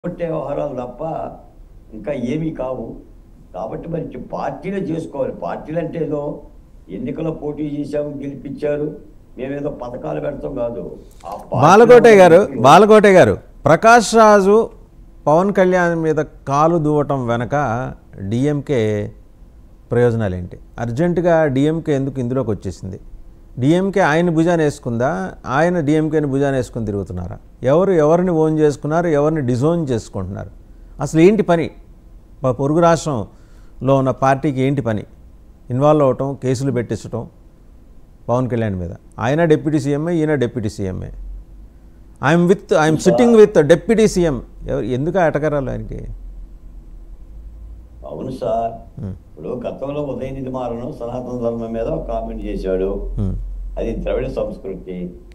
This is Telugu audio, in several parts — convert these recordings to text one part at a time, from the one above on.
కొట్టే వ్యవహారాలు తప్ప ఇంకా ఏమీ కావు కాబట్టి మరి పార్టీలే చేసుకోవాలి పార్టీలు అంటే ఏదో ఎన్నికల్లో పోటీ చేశాము గెలిపించారు మేమేదో పథకాలు పెడతాం కాదు ఆ పార్టీలో బాలకోటే గారు బాలకోటే గారు ప్రకాష్ రాజు పవన్ కళ్యాణ్ మీద కాలు దూవటం వెనక డిఎంకే ప్రయోజనాలు ఏంటి అర్జెంటుగా డిఎంకే ఎందుకు ఇందులోకి వచ్చేసింది డిఎంకే ఆయన భుజాన వేసుకుందా ఆయన డిఎంకేని భుజాన వేసుకుని తిరుగుతున్నారా ఎవరు ఎవరిని ఓన్ చేసుకున్నారు ఎవరిని డిజోన్ చేసుకుంటున్నారు అసలు ఏంటి పని మా పొరుగు రాష్ట్రంలో ఉన్న పార్టీకి ఏంటి పని ఇన్వాల్వ్ అవటం కేసులు పెట్టించటం పవన్ కళ్యాణ్ మీద ఆయన డిప్యూటీ సీఎంఏ ఈయన డిప్యూటీ సీఎంఏ I am with I am sitting with deputy CM ఎవరు ఎందుకు ఆ ఎటకరాలు ఆయనకి అవును సార్ ఇప్పుడు గతంలో ఉదయనిధి మారను సనాతన ధర్మం మీద ఒక కామెంట్ చేశాడు హ్మ్. అది ద్రవిడ సంస్కృతి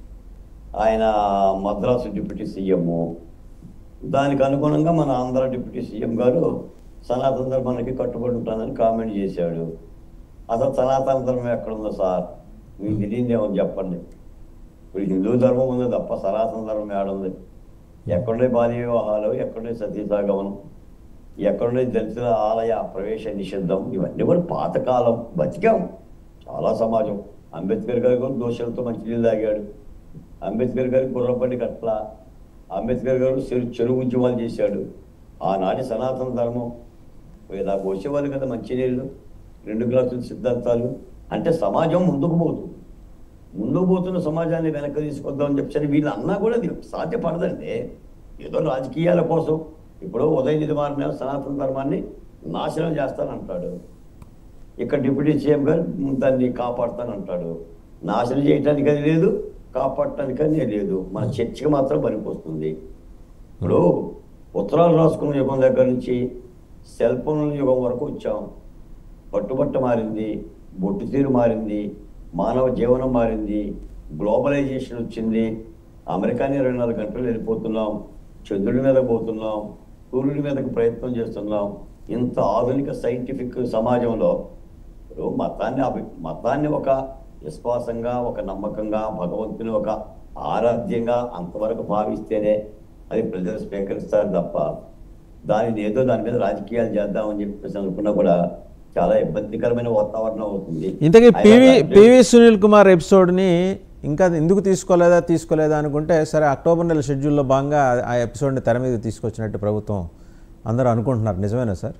ఆయన మద్రాసు డిప్యూటీ సీఎం దానికి అనుగుణంగా మన ఆంధ్ర డిప్యూటీ సీఎం గారు సనాతన ధర్మానికి కట్టుబడి ఉంటానని కామెంట్ చేశాడు అసలు సనాతన ధర్మం ఎక్కడుందో సార్ మీకు తెలియదేమో చెప్పండి ఇప్పుడు హిందూ ధర్మం ఉంది తప్ప సనాతన ధర్మం ఏడుంది ఎక్కడుండే బాల్య వివాహాలు ఎక్కడుండే సతీసాగమనం ఎక్కడుండే దళితుల ఆలయ ప్రవేశ నిషిద్ధం ఇవన్నీ కూడా పాతకాలం బతికాం చాలా సమాజం అంబేద్కర్ గారు కూడా దోషులతో మంచి నీళ్ళు తాగాడు అంబేద్కర్ గారికి గుర్రపల్లి కట్ల అంబేద్కర్ గారు చెరు చెరువు ఉద్యమాలు చేశాడు ఆనాటి సనాతన ధర్మం ఇలా పోసేవాళ్ళు కదా మంచినీళ్ళు రెండు గ్లాసుల సిద్ధాంతాలు అంటే సమాజం ముందుకు పోతుంది ముందుకు పోతున్న సమాజాన్ని వెనక్కి తీసుకొద్దామని చెప్పని వీళ్ళు అన్నా కూడా అది సాధ్యపడదండి ఏదో రాజకీయాల కోసం ఇప్పుడు ఉదయనిధి మారిన సనాతన ధర్మాన్ని నాశనం చేస్తానంటాడు ఇక్కడ డిప్యూటీ సీఎం గారు దాన్ని కాపాడుతానంటాడు నాశనం చేయటానికి అది లేదు కాపాడటానికి అది లేదు మన చర్చకి మాత్రం పనికొస్తుంది ఇప్పుడు ఉత్తరాలు రాసుకున్న యుగం దగ్గర నుంచి సెల్ ఫోన్ల యుగం వరకు వచ్చాం పట్టుబట్ట మారింది బొట్టు తీరు మారింది మానవ జీవనం మారింది గ్లోబలైజేషన్ వచ్చింది అమెరికాని ఇరవై నాలుగు గంటలు వెళ్ళిపోతున్నాం చంద్రుడి మీద పోతున్నాం సూర్యుడి మీదకి ప్రయత్నం చేస్తున్నాం ఇంత ఆధునిక సైంటిఫిక్ సమాజంలో ఇప్పుడు మతాన్ని అభి మతాన్ని ఒక విశ్వాసంగా ఒక నమ్మకంగా భగవంతుని ఒక ఆరాధ్యంగా అంతవరకు భావిస్తేనే అది ప్రజలు స్వీకరిస్తారు తప్ప దానిని ఏదో దాని మీద రాజకీయాలు చేద్దామని చెప్పేసి అనుకున్నా కూడా చాలా ఇబ్బందికరమైన వాతావరణం అవుతుంది ఇంతకీ అయినా పివి దాంట్లో- పివి సునీల్ కుమార్ ఎపిసోడ్ని ఇంకా ఎందుకు తీసుకోలేదా తీసుకోలేదా అనుకుంటే సరే అక్టోబర్ నెల షెడ్యూల్లో భాగంగా ఆ ఎపిసోడ్ని తెర మీద తీసుకొచ్చినట్టు ప్రభుత్వం అందరూ అనుకుంటున్నారు నిజమేనా సార్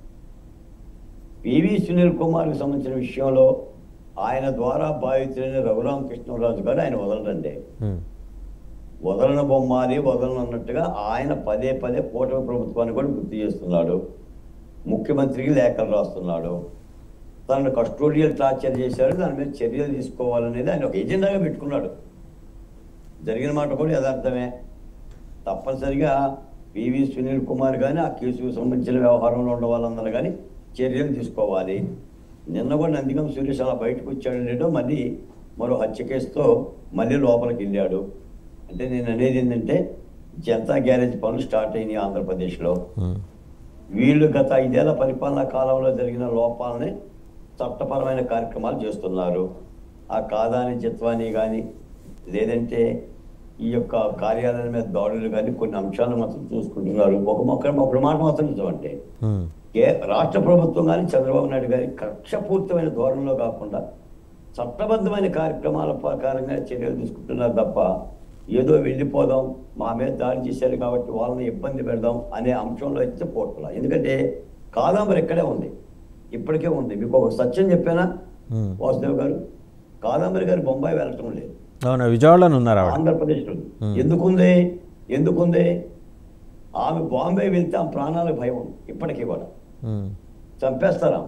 పివి సునీల్ కుమార్కి సంబంధించిన విషయంలో ఆయన ద్వారా బాధితులైన రఘురామ కృష్ణరాజు గారు ఆయన వదలరండి హ్మ్. వదలన బొమ్మాలి వదలను అన్నట్టుగా ఆయన పదే పదే కూటమి ప్రభుత్వాన్ని కూడా గుర్తు చేస్తున్నాడు ముఖ్యమంత్రికి లేఖలు రాస్తున్నాడు తనను కస్టోడియల్ టార్చర్ చేశారు దాని మీద చర్యలు తీసుకోవాలనేది ఆయన ఒక ఎజెండాగా పెట్టుకున్నాడు జరిగిన మాట కూడా యథార్థమే తప్పనిసరిగా పివి సునీల్ కుమార్ కానీ ఆ కేసుకు సంబంధించిన వ్యవహారంలో ఉన్న వాళ్ళందరూ కానీ చర్యలు తీసుకోవాలి నిన్న కూడా నందిగం సురేష్ అలా బయటకు వచ్చాడు లేదో మళ్ళీ మరో హత్య కేసుతో మళ్ళీ లోపలికి వెళ్ళాడు అంటే నేను అనేది ఏంటంటే జనతా గ్యారేజ్ పనులు స్టార్ట్ అయినాయి ఆంధ్రప్రదేశ్లో హ్మ్. వీళ్ళు గత ఐదేళ్ల పరిపాలనా కాలంలో జరిగిన లోపాలని చట్టపరమైన కార్యక్రమాలు చేస్తున్నారు ఆ కాదాని చిత్వాన్ని కానీ లేదంటే ఈ యొక్క కార్యాలయం మీద దాడులు కానీ కొన్ని అంశాలను మాత్రం చూసుకుంటున్నారు ఒక మొక్క ఒక మాట మాత్రం నిజమంటే హ్మ్. ఏ రాష్ట్ర ప్రభుత్వం కానీ చంద్రబాబు నాయుడు గారి కక్షపూర్తమైన ధోరణిలో కాకుండా చట్టబద్ధమైన కార్యక్రమాల ప్రకారంగా చర్యలు తీసుకుంటున్నారు తప్ప ఏదో వెళ్ళిపోదాం మా మీద దాడి చేశారు కాబట్టి వాళ్ళని ఇబ్బంది పెడదాం అనే అంశంలో అయితే పోట్ల ఎందుకంటే కాదాంబరి ఇక్కడే ఉంది ఇప్పటికే ఉంది మీకు ఒక సత్యం చెప్పానా హ్మ్. వాసుదేవ్ గారు కాదాంబరి గారు బొంబాయి వెళ్ళటం లేదు అవునా విజయవాడలో ఉన్నారు ఆవిడ ఆంధ్రప్రదేశ్లో Hmm. ఎందుకుంది ఎందుకుంది ఆమె బాంబే వెళ్తే ఆమె ప్రాణాలకు భయం ఉంది ఇప్పటికీ కూడా హ్మ్. చంపేస్తారా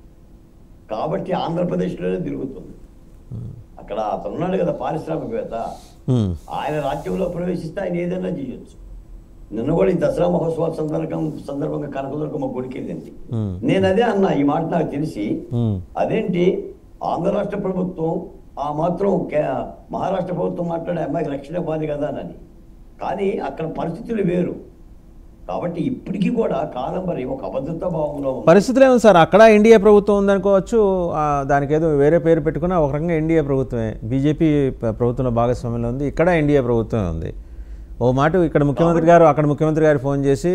కాబట్టి ఆంధ్రప్రదేశ్లోనే తిరుగుతుంది అక్కడ అతను ఉన్నాడు కదా పారిశ్రామికవేత్త హ్మ్. ఆయన రాజ్యంలో ప్రవేశిస్తే ఆయన ఏదైనా చేయొచ్చు నిన్న కూడా ఈ దసరా మహోత్సవాల సందర్భం సందర్భంగా కనకదుర్గమ్మ గుడికి వెళ్ళింది హ్మ్. నేను అదే అన్నా ఈ మాట నాకు తెలిసి హ్మ్. అదేంటి ఆంధ్ర రాష్ట్ర ప్రభుత్వం ఆ మాత్రం కే- మహారాష్ట్ర ప్రభుత్వం మాట్లాడే అమ్మాయికి రక్షణ ఇవ్వాలి కదా అని కానీ అక్కడ పరిస్థితులు వేరు కాబట్టి ఇప్పటికీ కూడా కాదంబరి ఒక అభద్రతా భావంలో ఉంది. పరిస్థితులు ఏముంది సార్ అక్కడ ఎన్డీఏ ప్రభుత్వం ఉందనుకోవచ్చు ఆ, దానికి ఏదో వేరే పేరు పెట్టుకున్నా ఒక రకంగా ఎన్డీఏ ప్రభుత్వమే బీజేపీ ప- ప్రభుత్వంలో భాగస్వామ్యంలో ఉంది ఇక్కడ ఎన్డీఏ ప్రభుత్వమే ఉంది ఓ మాట ఇక్కడ ముఖ్యమంత్రి గారు అక్కడ ముఖ్యమంత్రి గారు ఫోన్ చేసి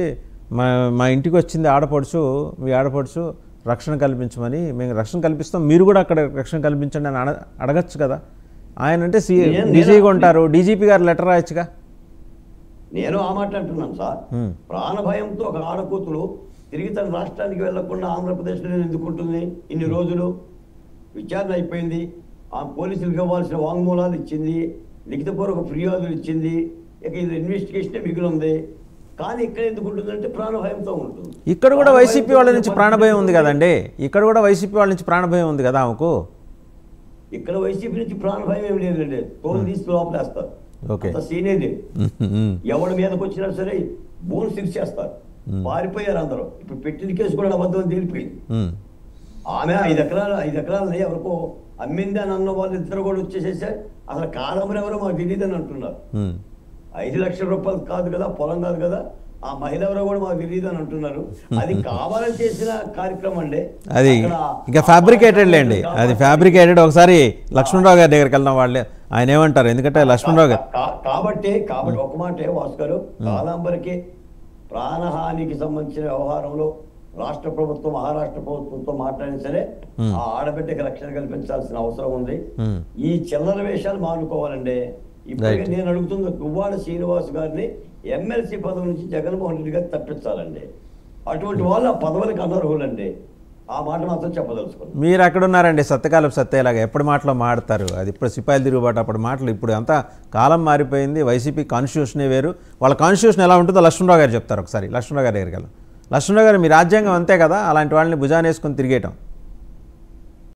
మా మా ఇంటికి వచ్చింది ఆడపడుచు మీ ఆడపడుచు రక్షణ కల్పించమని మేము రక్షణ కల్పిస్తాం మీరు కూడా అక్కడ రక్షణ కల్పించండి అని అడ అడగచ్చు కదా ఆయన అంటే సి నేను- బిజీగా ఉంటారు డీజీపీ గారు లెటర్ రాయొచ్చుగా నేను ఆ మాట అంటున్నాను సార్ హ్మ్. ప్రాణ భయంతో ఒక ఆడకూతురు తిరిగి తన రాష్ట్రానికి వెళ్లకుండా ఆంధ్రప్రదేశ్లో ఎందుకుంటుంది ఇన్ని రోజులు విచారణ అయిపోయింది ఆ పోలీసులకు ఇవ్వాల్సిన వాంగ్మూలాలు ఇచ్చింది లిఖితపూర్వక ఫిర్యాదులు ఇచ్చింది ఇక ఇది ఇన్వెస్టిగేషన్ మిగిలి ఉంది కానీ ఇక్కడ ఎందుకు ఉంటుందంటే ప్రాణ భయంతో ఉంటుంది ఇక్కడ కూడా ప్రాణ వైసీపీ భయంతో వాళ్ళ నుంచి ఉండే ప్రాణభయం ఉంది పరిస్థితి కదండి ఇక్కడ కూడా వైసీపీ వాళ్ళ నుంచి ప్రాణభయం ఉంది కదా ఆమెకు ఇక్కడ వైసీపీ నుంచి ప్రాణ భయం ఏమి లేదండి తోలు తీసి లోపలేస్తారు ఓకే. అంత సీనే లేదు ఉమ్, ఎవరి మీదకి వచ్చినా సరే బోన్ సిక్స్ చేస్తారు పారిపోయారు అందరూ ఇప్పుడు పెట్టిన కేసు కూడా అబద్ధం తేలిపోయింది ఉమ్, ఆమె ఐదు ఎకరాలు ఐదు ఎకరాలని ఎవరికో అమ్మింది అని అన్న వాళ్ళు ఇద్దరు కూడా వచ్చేసేసే అసలు కాలమని ఎవరో మాకు తెలియదు అని అంటున్నారు ఉమ్. ఐదు లక్షల రూపాయలు కాదు కదా పొలం కాదు కదా ఆ మహిళ ఎవరో కూడా మాకు తెలియదు అని అంటున్నారు అది కావాలని చేసిన కార్యక్రమం అండి అది అక్కడ ఇంకా ఫ్యాబ్రికేటెడ్ లేండి అది ఫ్యాబ్రికేటెడ్ ఒకసారి లక్ష్మణరావు గారి దగ్గరికి వెళ్దాం వాళ్ళే ఆయన ఏమంటారు ఎందుకంటే లక్ష్మణరావు గారు కా- కాబట్టి కాబట్టి ఒక మాటే భాస్కర్ కాలాంబరికి ప్రాణహానికి సంబంధించిన వ్యవహారంలో రాష్ట్ర ప్రభుత్వం మహారాష్ట్ర ప్రభుత్వంతో మాట్లాడిన సరే ఆ ఆడబిడ్డకి రక్షణ కల్పించాల్సిన అవసరం ఉంది ఉమ్, ఈ చిల్లర వేషాలు మానుకోవాలండి ఇప్పటికే నేను అడుగుతున్న గువ్వాడ శ్రీనివాస్ గారిని ఎమ్మెల్సీ పదవి నుంచి జగన్మోహన్ రెడ్డి గారు తప్పించాలండి అటువంటి వాళ్ళు ఆ పదవులకు అనర్హులండి ఆ మాట మాత్రం చెప్పదలుచుకున్నాను మీరు అక్కడ ఉన్నారండి సత్యకాలం సత్యలాగా ఎప్పుడు మాటలో మాడతారు అది ఇప్పుడు సిపాయిలు తిరుగుబాటు అప్పుడు మాటలు ఇప్పుడు అంతా కాలం మారిపోయింది వైసీపీ కాన్స్టిట్యూషనే వేరు వాళ్ళ కాన్స్టిట్యూషన్ ఎలా ఉంటుందో లక్ష్మణరావు గారు చెప్తారు ఒకసారి లక్ష్మణరావు గారి దగ్గరికి వెళ్దాం లక్ష్మణరావు గారు మీ రాజ్యాంగం అంతే కదా అలాంటి వాళ్ళని భుజానేసుకొని తిరిగేయటం